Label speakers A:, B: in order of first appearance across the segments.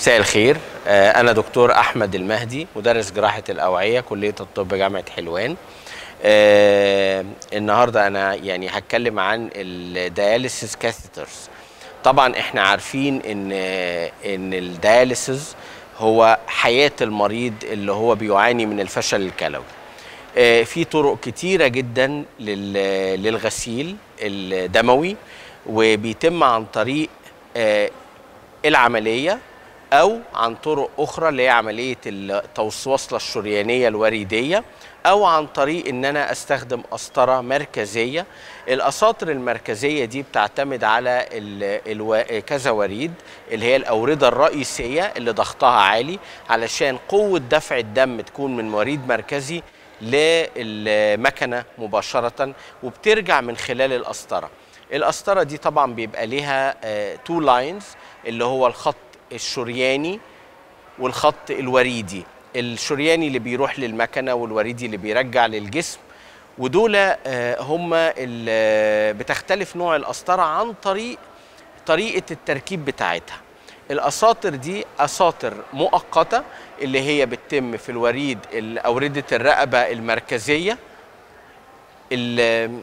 A: مساء الخير آه، أنا دكتور أحمد المهدي مدرس جراحة الأوعية كلية الطب جامعة حلوان آه، النهاردة أنا يعني هتكلم عن الدياليسيس كاثيترز طبعا احنا عارفين ان ان الدياليسيس هو حياة المريض اللي هو بيعاني من الفشل الكلوي آه، في طرق كتيرة جدا لل- للغسيل الدموي وبيتم عن طريق آه، العملية أو عن طرق أخرى اللي هي عملية التوصلة الشريانية الوريدية أو عن طريق إن أنا أستخدم قسطرة مركزية الأساطر المركزية دي بتعتمد على ال- الو... كذا وريد اللي هي الأوردة الرئيسية اللي ضغطها عالي علشان قوة دفع الدم تكون من وريد مركزي للمكنة مباشرة وبترجع من خلال القسطرة القسطرة دي طبعا بيبقى ليها تو لاينز اللي هو الخط الشرياني والخط الوريدي الشرياني اللي بيروح للمكنة والوريدي اللي بيرجع للجسم ودول آه، هم ال- بتختلف نوع القسطرة عن طريق طريقة التركيب بتاعتها الأساطر دي أساطر مؤقتة اللي هي بتتم في الوريد ال- أوردة الرقبة المركزية ال-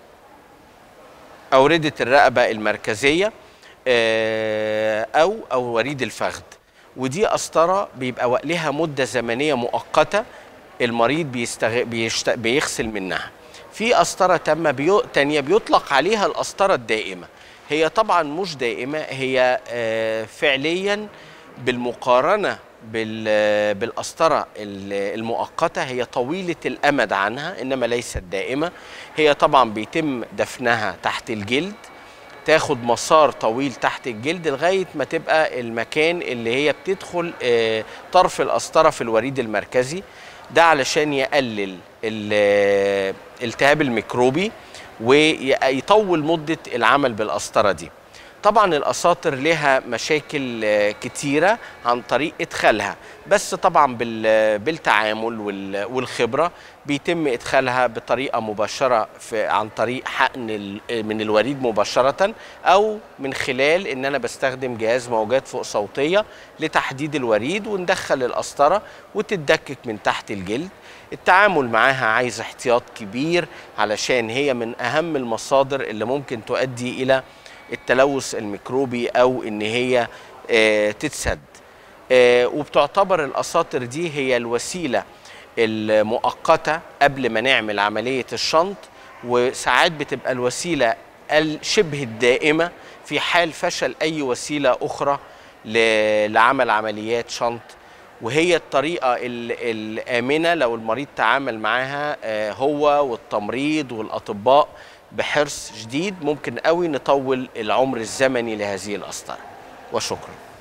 A: أوردة الرقبة المركزية آه، أو أو وريد الفخذ ودي قسطرة بيبقى وق- لها مدة زمنية مؤقتة المريض بيستغ... بيشت... بيغسل منها في قسطرة تامة بيو... تانية بيطلق عليها القسطرة الدائمة هي طبعا مش دائمة هي آه، فعليا بالمقارنة بال... بالقسطرة ال- المؤقتة هي طويلة الأمد عنها إنما ليست دائمة هي طبعا بيتم دفنها تحت الجلد تاخد مسار طويل تحت الجلد لغايه ما تبقى المكان اللي هي بتدخل آه، طرف القسطره في الوريد المركزي ده علشان يقلل ال- الالتهاب الميكروبي ويطول مده العمل بالقسطره دي طبعا الاساطر لها مشاكل آه، كتيره عن طريق ادخالها بس طبعا بال- بالتعامل وال- والخبره بيتم ادخالها بطريقه مباشره في عن طريق حقن ال- من الوريد مباشره او من خلال ان انا بستخدم جهاز موجات فوق صوتيه لتحديد الوريد وندخل القسطره وتتدكك من تحت الجلد التعامل معاها عايز احتياط كبير علشان هي من اهم المصادر اللي ممكن تؤدي الى التلوث الميكروبي او ان هي آه، تتسد آه، وبتعتبر الاساطر دي هي الوسيله المؤقته قبل ما نعمل عمليه الشنط وساعات بتبقى الوسيله الشبه الدائمه في حال فشل اي وسيله اخرى ل- لعمل عمليات شنط وهي الطريقة ال- الآمنة لو المريض تعامل معاها آه، هو والتمريض والأطباء بحرص شديد ممكن قوي نطول العمر الزمني لهذه القسطرة وشكرا